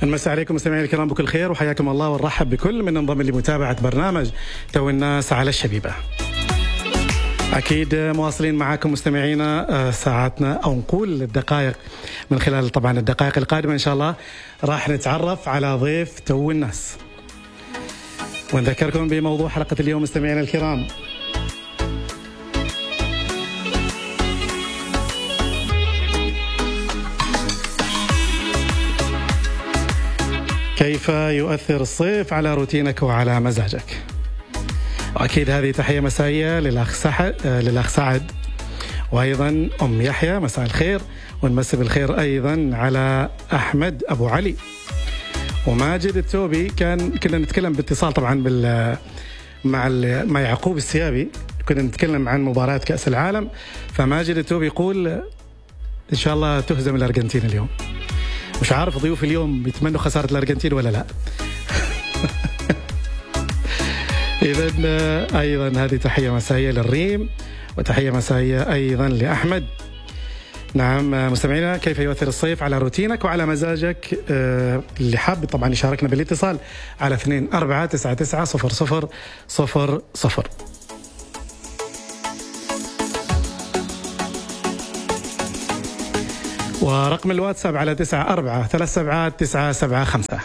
نمسي عليكم مستمعينا الكرام بكل خير وحياكم الله ونرحب بكل من انضم لمتابعة برنامج تو الناس على الشبيبة أكيد مواصلين معكم مستمعينا آه، ساعاتنا أو نقول الدقائق من خلال طبعا الدقائق القادمة إن شاء الله راح نتعرف على ضيف تو الناس ونذكركم بموضوع حلقة اليوم مستمعينا الكرام كيف يؤثر الصيف على روتينك وعلى مزاجك واكيد هذه تحيه مسائيه للاخ سعد للاخ سعد وايضا ام يحيى مساء الخير ونمسي بالخير ايضا على احمد ابو علي وماجد التوبي كان كنا نتكلم باتصال طبعا بال مع مع يعقوب السيابي كنا نتكلم عن مباراه كاس العالم فماجد التوبي يقول ان شاء الله تهزم الارجنتين اليوم مش عارف ضيوف اليوم بيتمنوا خساره الارجنتين ولا لا اذا ايضا هذه تحيه مسائيه للريم وتحيه مسائيه ايضا لاحمد نعم مستمعينا كيف يؤثر الصيف على روتينك وعلى مزاجك آه، اللي حاب طبعا يشاركنا بالاتصال على 2 4 9 9 0 0 0 0 ورقم الواتساب على 9 4 3 7 9 7 5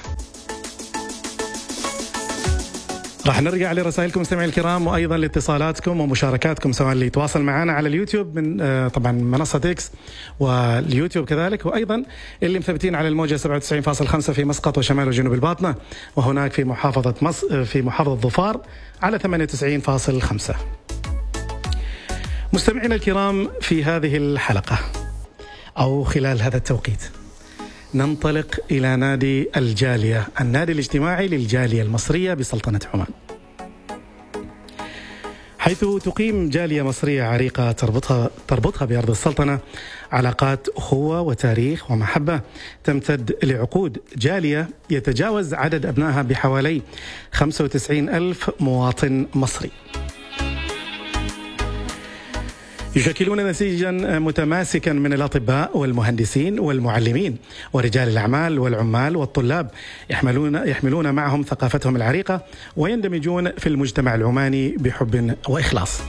راح نرجع لرسائلكم مستمعي الكرام وايضا لاتصالاتكم ومشاركاتكم سواء اللي يتواصل معنا على اليوتيوب من آه، طبعا منصه اكس واليوتيوب كذلك وايضا اللي مثبتين على الموجه 97.5 في مسقط وشمال وجنوب الباطنه وهناك في محافظه مص... آه، في محافظه ظفار على 98.5 مستمعينا الكرام في هذه الحلقه او خلال هذا التوقيت ننطلق إلى نادي الجالية النادي الاجتماعي للجالية المصرية بسلطنة عمان حيث تقيم جالية مصرية عريقة تربطها تربطها بأرض السلطنة علاقات أخوة وتاريخ ومحبة تمتد لعقود جالية يتجاوز عدد أبنائها بحوالي 95 ألف مواطن مصري يشكلون نسيجا متماسكا من الاطباء والمهندسين والمعلمين ورجال الاعمال والعمال والطلاب يحملون يحملون معهم ثقافتهم العريقه ويندمجون في المجتمع العماني بحب واخلاص.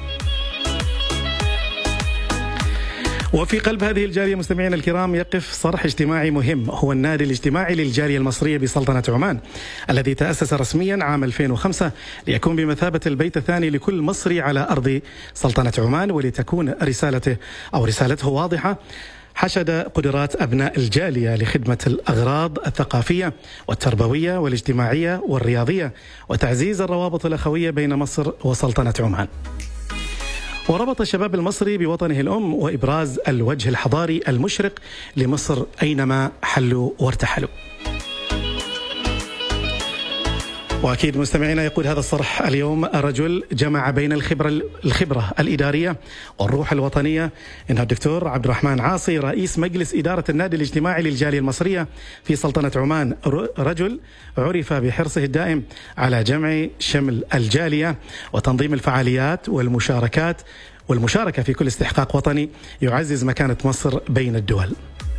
وفي قلب هذه الجالية مستمعينا الكرام يقف صرح اجتماعي مهم هو النادي الاجتماعي للجالية المصرية بسلطنة عمان الذي تأسس رسميا عام 2005 ليكون بمثابة البيت الثاني لكل مصري على أرض سلطنة عمان ولتكون رسالته أو رسالته واضحة حشد قدرات ابناء الجاليه لخدمه الاغراض الثقافيه والتربويه والاجتماعيه والرياضيه وتعزيز الروابط الاخويه بين مصر وسلطنه عمان. وربط الشباب المصري بوطنه الأم وإبراز الوجه الحضاري المشرق لمصر أينما حلوا وارتحلوا واكيد مستمعينا يقول هذا الصرح اليوم رجل جمع بين الخبره الخبره الاداريه والروح الوطنيه انه الدكتور عبد الرحمن عاصي رئيس مجلس اداره النادي الاجتماعي للجاليه المصريه في سلطنه عمان رجل عرف بحرصه الدائم على جمع شمل الجاليه وتنظيم الفعاليات والمشاركات والمشاركه في كل استحقاق وطني يعزز مكانه مصر بين الدول.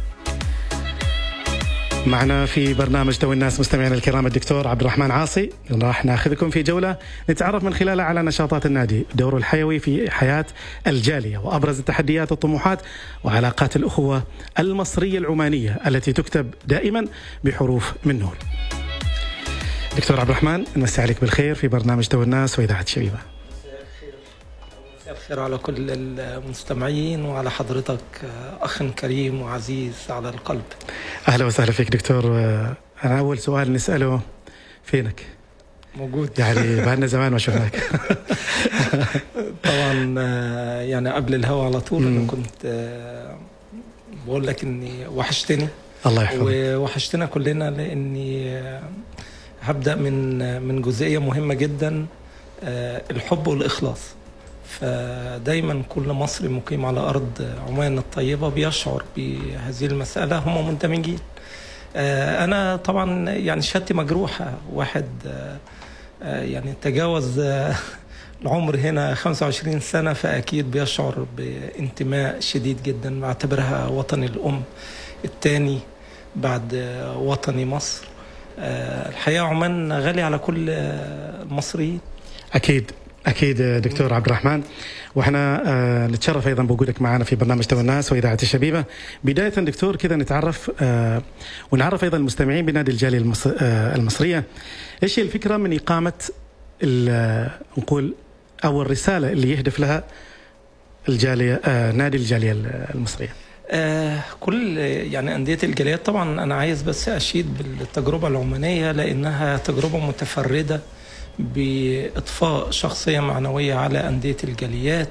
معنا في برنامج تو الناس مستمعينا الكرام الدكتور عبد الرحمن عاصي راح ناخذكم في جوله نتعرف من خلالها على نشاطات النادي دوره الحيوي في حياه الجاليه وابرز التحديات والطموحات وعلاقات الاخوه المصريه العمانيه التي تكتب دائما بحروف من نور. دكتور عبد الرحمن نمسي عليك بالخير في برنامج تو الناس واذاعه شبيبه. الخير على كل المستمعين وعلى حضرتك أخ كريم وعزيز على القلب أهلا وسهلا فيك دكتور أنا أول سؤال نسأله فينك؟ موجود يعني بقالنا زمان ما شفناك طبعا يعني قبل الهوا على طول انا كنت بقول لك اني وحشتني الله يحفظك ووحشتنا كلنا لاني هبدا من من جزئيه مهمه جدا الحب والاخلاص فدايما كل مصري مقيم على ارض عمان الطيبه بيشعر بهذه المساله هم مندمجين انا طبعا يعني شهادتي مجروحه واحد يعني تجاوز العمر هنا 25 سنه فاكيد بيشعر بانتماء شديد جدا بعتبرها وطني الام الثاني بعد وطني مصر الحقيقه عمان غالي على كل المصريين اكيد اكيد دكتور عبد الرحمن واحنا آه نتشرف ايضا بوجودك معنا في برنامج تو الناس واذاعه الشبيبه. بدايه دكتور كذا نتعرف آه ونعرف ايضا المستمعين بنادي الجاليه المص... آه المصريه ايش هي الفكره من اقامه نقول او الرساله اللي يهدف لها الجاليه آه نادي الجاليه المصريه. آه كل يعني أندية الجاليات طبعا أنا عايز بس أشيد بالتجربة العمانية لأنها تجربة متفردة باطفاء شخصيه معنويه على انديه الجاليات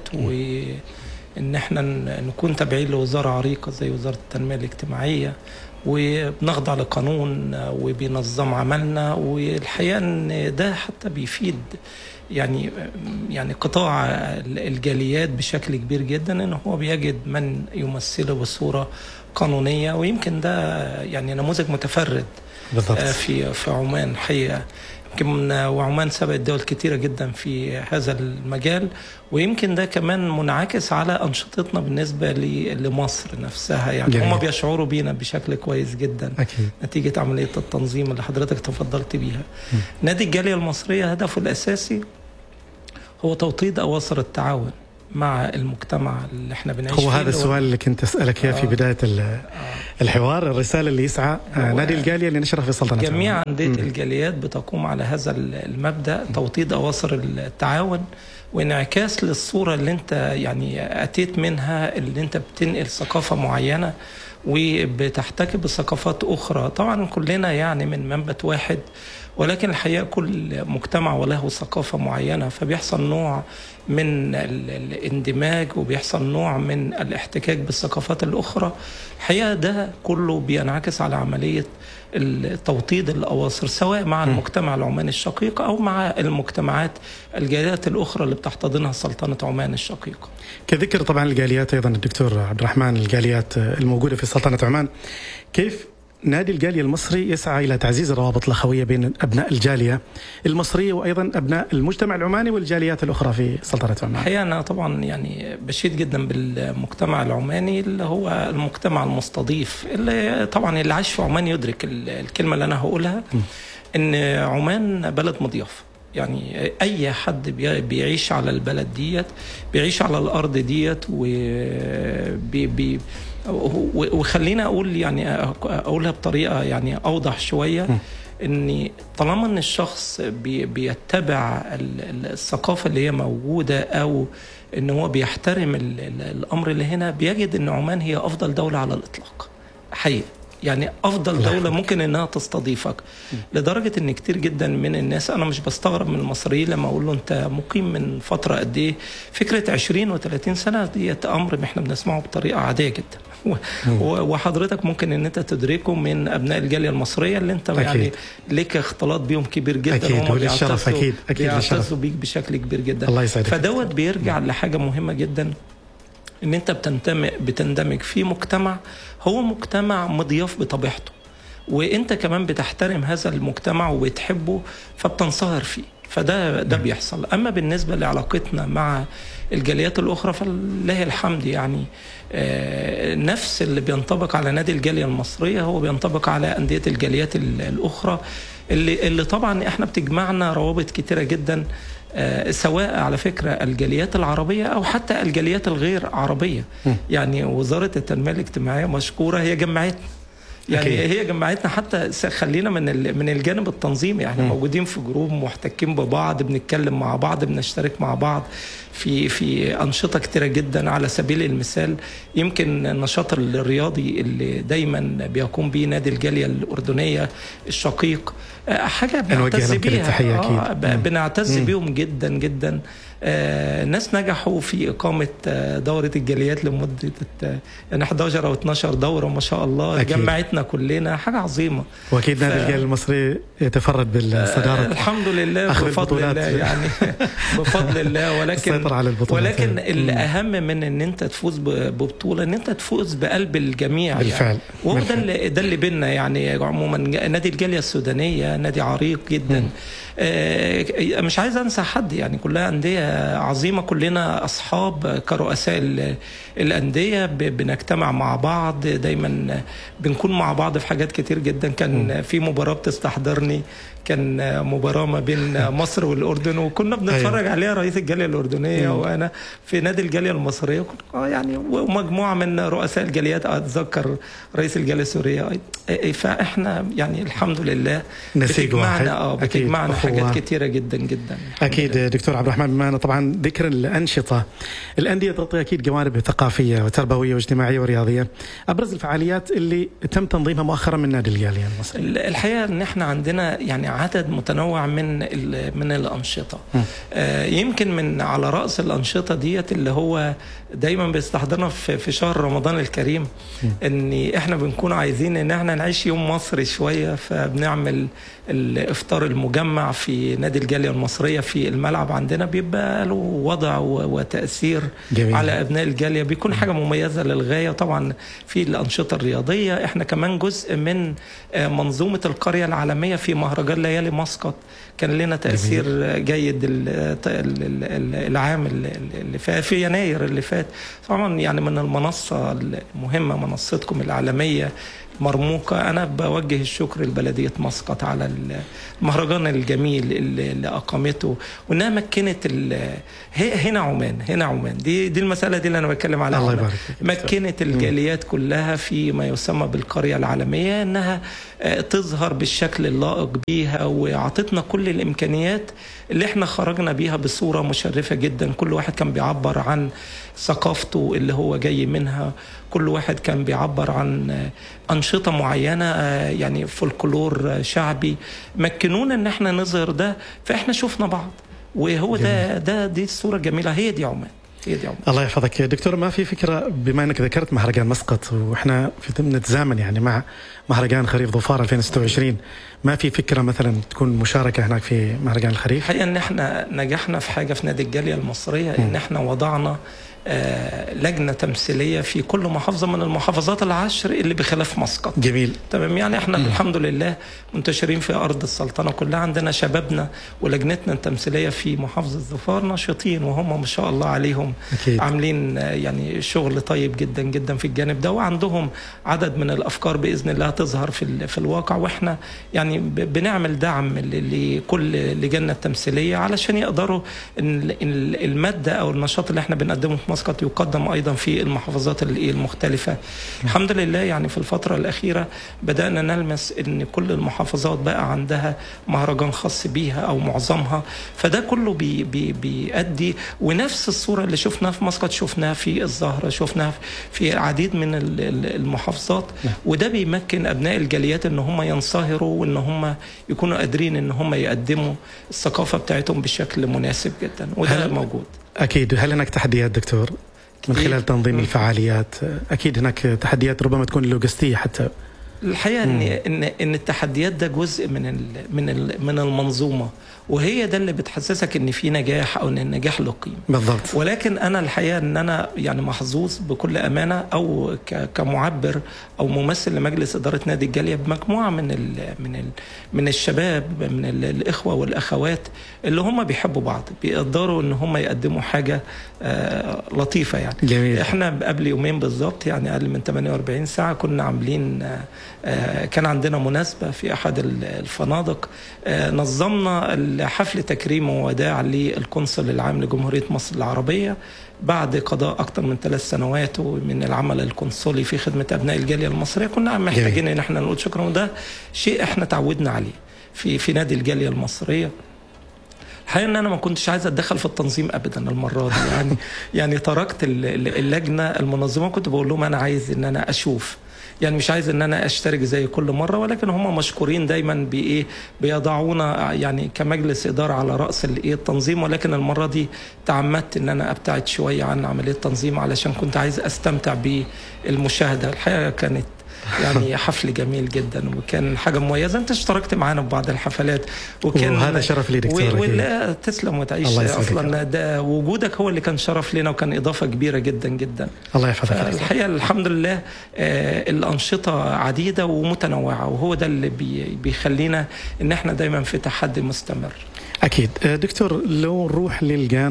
وان احنا نكون تابعين لوزاره عريقه زي وزاره التنميه الاجتماعيه وبنخضع لقانون وبينظم عملنا والحقيقه ان ده حتى بيفيد يعني يعني قطاع الجاليات بشكل كبير جدا ان هو بيجد من يمثله بصوره قانونيه ويمكن ده يعني نموذج متفرد بالضبط. في في عمان الحقيقه يمكن وعمان سبقت دول كتيرة جدا في هذا المجال ويمكن ده كمان منعكس على أنشطتنا بالنسبة لمصر نفسها يعني هم بيشعروا بينا بشكل كويس جدا أكيد. نتيجة عملية التنظيم اللي حضرتك تفضلت بيها م. نادي الجالية المصرية هدفه الأساسي هو توطيد أواصر التعاون مع المجتمع اللي احنا بنعيش هو هذا السؤال اللي كنت اسالك اياه آه. في بدايه الحوار الرساله اللي يسعى نادي الجاليه اللي نشرها في سلطنه جميع انديه الجاليات بتقوم على هذا المبدا توطيد اواصر التعاون وانعكاس للصوره اللي انت يعني اتيت منها اللي انت بتنقل ثقافه معينه وبتحتك بثقافات اخرى طبعا كلنا يعني من منبت واحد ولكن الحقيقه كل مجتمع وله ثقافه معينه فبيحصل نوع من الاندماج وبيحصل نوع من الاحتكاك بالثقافات الاخرى الحقيقه ده كله بينعكس على عمليه توطيد الاواصر سواء مع المجتمع العماني الشقيق او مع المجتمعات الجاليات الاخرى اللي بتحتضنها سلطنه عمان الشقيقه. كذكر طبعا الجاليات ايضا الدكتور عبد الرحمن الجاليات الموجوده في سلطنه عمان كيف نادي الجالية المصري يسعى إلى تعزيز الروابط الأخوية بين أبناء الجالية المصرية وأيضا أبناء المجتمع العماني والجاليات الأخرى في سلطنة عمان الحقيقة أنا طبعا يعني بشيد جدا بالمجتمع العماني اللي هو المجتمع المستضيف اللي طبعا اللي عايش في عمان يدرك الكلمة اللي أنا هقولها إن عمان بلد مضياف يعني اي حد بيعيش على البلد ديت بيعيش على الارض ديت وبي بي وخلينا اقول يعني اقولها بطريقه يعني اوضح شويه ان طالما ان الشخص بي بيتبع الثقافه اللي هي موجوده او ان هو بيحترم الامر اللي هنا بيجد ان عمان هي افضل دوله على الاطلاق حقيقه يعني افضل دوله ممكن انها تستضيفك لدرجه ان كتير جدا من الناس انا مش بستغرب من المصريين لما اقول له انت مقيم من فتره قد ايه فكره 20 و30 سنه ديت امر احنا بنسمعه بطريقه عاديه جدا وحضرتك ممكن ان انت تدركه من ابناء الجاليه المصريه اللي انت أكيد. يعني لك اختلاط بيهم كبير جدا اكيد وللشرف اكيد اكيد بيعتزوا بيك بشكل كبير جدا الله يسعدك فدوت بيرجع لحاجه مهمه جدا ان انت بتنتمي بتندمج في مجتمع هو مجتمع مضياف بطبيعته وانت كمان بتحترم هذا المجتمع وبتحبه فبتنصهر فيه فده ده بيحصل اما بالنسبه لعلاقتنا مع الجاليات الاخرى فلله الحمد يعني نفس اللي بينطبق على نادي الجاليه المصريه هو بينطبق على انديه الجاليات الاخرى اللي اللي طبعا احنا بتجمعنا روابط كتيره جدا سواء على فكرة الجاليات العربية أو حتى الجاليات الغير عربية يعني وزارة التنمية الاجتماعية مشكورة هي جمعتنا يعني أكيد. هي جمعتنا حتى خلينا من من الجانب التنظيمي احنا موجودين في جروب محتكين ببعض بنتكلم مع بعض بنشترك مع بعض في في انشطه كتيره جدا على سبيل المثال يمكن النشاط الرياضي اللي دايما بيقوم به نادي الجاليه الاردنيه الشقيق حاجه بنعتز بيها آه بنعتز بيهم جدا جدا آه ناس نجحوا في إقامة آه دورة الجاليات لمدة يعني 11 أو 12 دورة ما شاء الله أكيد. جمعتنا كلنا حاجة عظيمة وأكيد نادي ف... الجالية المصري يتفرد بالصدارة آه الحمد لله بفضل الله يعني بفضل الله ولكن على البطولات ولكن الأهم من إن أنت تفوز ببطولة إن أنت تفوز بقلب الجميع بالفعل يعني. وهو ده اللي ده اللي بينا يعني عموما نادي الجالية السودانية نادي عريق جدا آه مش عايز انسى حد يعني كلها انديه عظيمه كلنا اصحاب كرؤساء الانديه بنجتمع مع بعض دايما بنكون مع بعض في حاجات كتير جدا كان في مباراه بتستحضرني كان مباراه ما بين مصر والاردن وكنا بنتفرج أيوة. عليها رئيس الجاليه الاردنيه مم. وانا في نادي الجاليه المصريه يعني ومجموعه من رؤساء الجاليات اتذكر رئيس الجاليه السوريه فاحنا يعني الحمد لله نسيج واحد اه بتجمعنا حاجات كتيره جدا جدا اكيد دكتور عبد الرحمن بما طبعا ذكر الانشطه الانديه تغطي اكيد جوانب ثقافيه وتربويه واجتماعيه ورياضيه ابرز الفعاليات اللي تم تنظيمها مؤخرا من نادي الجاليه المصري الحقيقه ان احنا عندنا يعني عدد متنوع من من الانشطه آه يمكن من على راس الانشطه ديت اللي هو دايما بيستحضرنا في, في شهر رمضان الكريم م. ان احنا بنكون عايزين ان احنا نعيش يوم مصري شويه فبنعمل الافطار المجمع في نادي الجاليه المصريه في الملعب عندنا بيبقى له وضع وتاثير جميل. على ابناء الجاليه بيكون حاجه مميزه للغايه طبعا في الانشطه الرياضيه احنا كمان جزء من منظومه القريه العالميه في مهرجان ليالي مسقط كان لنا تاثير جميل. جيد العام اللي فات في يناير اللي فات طبعا يعني من المنصه المهمه منصتكم العالميه مرموقة أنا بوجه الشكر لبلدية مسقط على المهرجان الجميل اللي أقامته وإنها مكنت هنا عمان هنا عمان دي دي المسألة دي اللي أنا بتكلم عليها الله يبارك مكنت الجاليات كلها في ما يسمى بالقرية العالمية إنها تظهر بالشكل اللائق بيها وعطتنا كل الإمكانيات اللي احنا خرجنا بيها بصورة مشرفة جدا كل واحد كان بيعبر عن ثقافته اللي هو جاي منها كل واحد كان بيعبر عن أنشطة معينة يعني فولكلور شعبي مكنونا ان احنا نظهر ده فاحنا شفنا بعض وهو ده ده دي الصورة الجميلة هي دي عمان هي دي عمان الله يحفظك دكتور ما في فكرة بما انك ذكرت مهرجان مسقط واحنا في نتزامن يعني مع مهرجان خريف ظفار 2026 ما في فكرة مثلا تكون مشاركة هناك في مهرجان الخريف؟ الحقيقة ان احنا نجحنا في حاجة في نادي الجالية المصرية ان احنا وضعنا آه لجنة تمثيلية في كل محافظة من المحافظات العشر اللي بخلاف مسقط جميل تمام يعني احنا م. الحمد لله منتشرين في أرض السلطنة كلها عندنا شبابنا ولجنتنا التمثيلية في محافظة ظفار نشيطين وهم ما شاء الله عليهم أكيد. عاملين يعني شغل طيب جدا جدا في الجانب ده وعندهم عدد من الأفكار بإذن الله تظهر في, في الواقع وإحنا يعني بنعمل دعم لكل لجنة التمثيلية علشان يقدروا المادة أو النشاط اللي احنا بنقدمه في مسقط يقدم ايضا في المحافظات المختلفه الحمد لله يعني في الفتره الاخيره بدانا نلمس ان كل المحافظات بقى عندها مهرجان خاص بيها او معظمها فده كله بي بي بيؤدي ونفس الصوره اللي شفناها في مسقط شفناها في الزهره شفناها في عديد من المحافظات وده بيمكن ابناء الجاليات ان هم ينصهروا وان هم يكونوا قادرين ان هم يقدموا الثقافه بتاعتهم بشكل مناسب جدا وده موجود اكيد هل هناك تحديات دكتور من خلال تنظيم الفعاليات اكيد هناك تحديات ربما تكون لوجستيه حتى الحقيقه ان ان ان التحديات ده جزء من ال من ال من المنظومه وهي ده اللي بتحسسك ان في نجاح او ان النجاح له قيمه بالضبط ولكن انا الحقيقه ان انا يعني محظوظ بكل امانه او كمعبر او ممثل لمجلس اداره نادي الجاليه بمجموعه من ال من ال من الشباب من ال الاخوه والاخوات اللي هم بيحبوا بعض بيقدروا ان هم يقدموا حاجه آه لطيفه يعني جميل. احنا قبل يومين بالظبط يعني اقل من 48 ساعه كنا عاملين آه كان عندنا مناسبه في احد الفنادق آه نظمنا حفل تكريم ووداع للقنصل العام لجمهورية مصر العربية بعد قضاء أكثر من ثلاث سنوات من العمل القنصلي في خدمة أبناء الجالية المصرية كنا محتاجين إن احنا نقول شكرا وده شيء احنا تعودنا عليه في في نادي الجالية المصرية الحقيقه ان انا ما كنتش عايز اتدخل في التنظيم ابدا المره دي يعني يعني تركت اللجنه المنظمه كنت بقول لهم انا عايز ان انا اشوف يعني مش عايز ان انا اشترك زي كل مره ولكن هم مشكورين دايما بايه بيضعونا يعني كمجلس اداره على راس الايه التنظيم ولكن المره دي تعمدت ان انا ابتعد شويه عن عمليه التنظيم علشان كنت عايز استمتع بالمشاهده الحقيقه كانت يعني حفل جميل جدا وكان حاجه مميزه انت اشتركت معانا في بعض الحفلات وكان وهذا شرف لي دكتور ولا تسلم وتعيش اصلا ده وجودك هو اللي كان شرف لنا وكان اضافه كبيره جدا جدا الله يحفظك الحقيقه الحمد لله آه الانشطه عديده ومتنوعه وهو ده اللي بي بيخلينا ان احنا دايما في تحدي مستمر اكيد دكتور لو نروح للجانب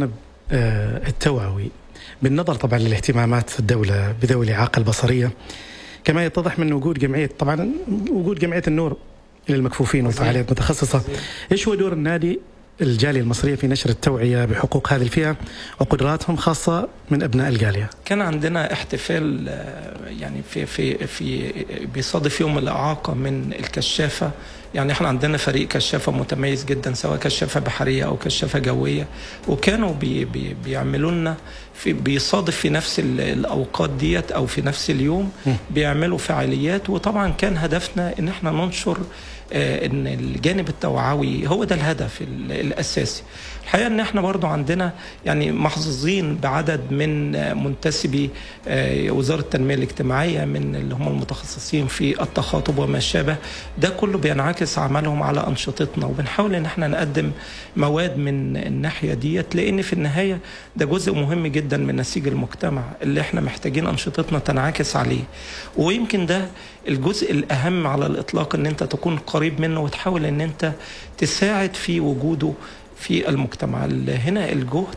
آه، التوعوي بالنظر طبعا لاهتمامات الدولة بذوي الإعاقة البصرية كما يتضح من وجود جمعية طبعا وجود جمعية النور للمكفوفين وفعاليات متخصصة ايش هو دور النادي الجالية المصرية في نشر التوعية بحقوق هذه الفئة وقدراتهم خاصة من أبناء الجالية كان عندنا احتفال آه، يعني في في في بيصادف يوم الإعاقة من الكشافة يعني احنا عندنا فريق كشافة متميز جدا سواء كشافة بحرية أو كشافة جوية وكانوا بي بي بيعملوا لنا في بيصادف في نفس ال- الأوقات ديت أو في نفس اليوم بيعملوا فعاليات وطبعا كان هدفنا إن احنا ننشر آه، ان الجانب التوعوي هو ده الهدف ال- الاساسي الحقيقه ان احنا برضو عندنا يعني محظوظين بعدد من آه، منتسبي آه، وزاره التنميه الاجتماعيه من اللي هم المتخصصين في التخاطب وما شابه ده كله بينعكس عملهم على انشطتنا وبنحاول ان احنا نقدم مواد من الناحيه ديت لان في النهايه ده جزء مهم جدا من نسيج المجتمع اللي احنا محتاجين انشطتنا تنعكس عليه ويمكن ده الجزء الاهم على الاطلاق ان انت تكون قريب منه وتحاول ان انت تساعد في وجوده في المجتمع ال- هنا الجهد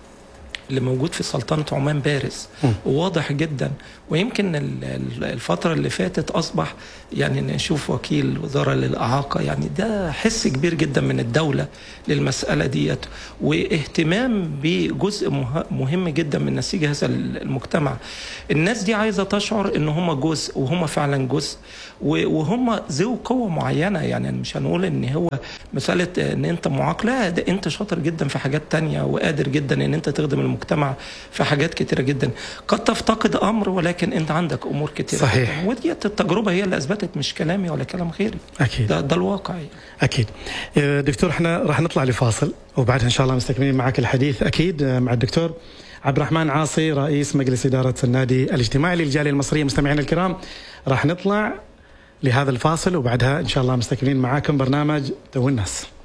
اللي موجود في سلطنة عمان بارز وواضح جدا ويمكن ال- ال- الفترة اللي فاتت أصبح يعني نشوف وكيل وزارة للإعاقة يعني ده حس كبير جدا من الدولة للمسألة ديت واهتمام بجزء مه- مهم جدا من نسيج هذا المجتمع الناس دي عايزة تشعر إن هم جزء وهم فعلا جزء و- وهم ذو قوة معينة يعني مش هنقول إن هو مسألة إن أنت معاق لا ده أنت شاطر جدا في حاجات تانية وقادر جدا إن أنت تخدم المجتمع في حاجات كتيرة جدا قد تفتقد أمر ولكن أنت عندك أمور كتيرة صحيح. جدا. ودي التجربة هي اللي أثبتت مش كلامي ولا كلام غيري أكيد ده, ده الواقع يعني. أكيد آه، دكتور احنا راح نطلع لفاصل وبعدها إن شاء الله مستكملين معك الحديث أكيد آه، مع الدكتور عبد الرحمن عاصي رئيس مجلس إدارة النادي الاجتماعي للجالية المصرية مستمعينا الكرام راح نطلع لهذا الفاصل وبعدها إن شاء الله مستكملين معاكم برنامج تو الناس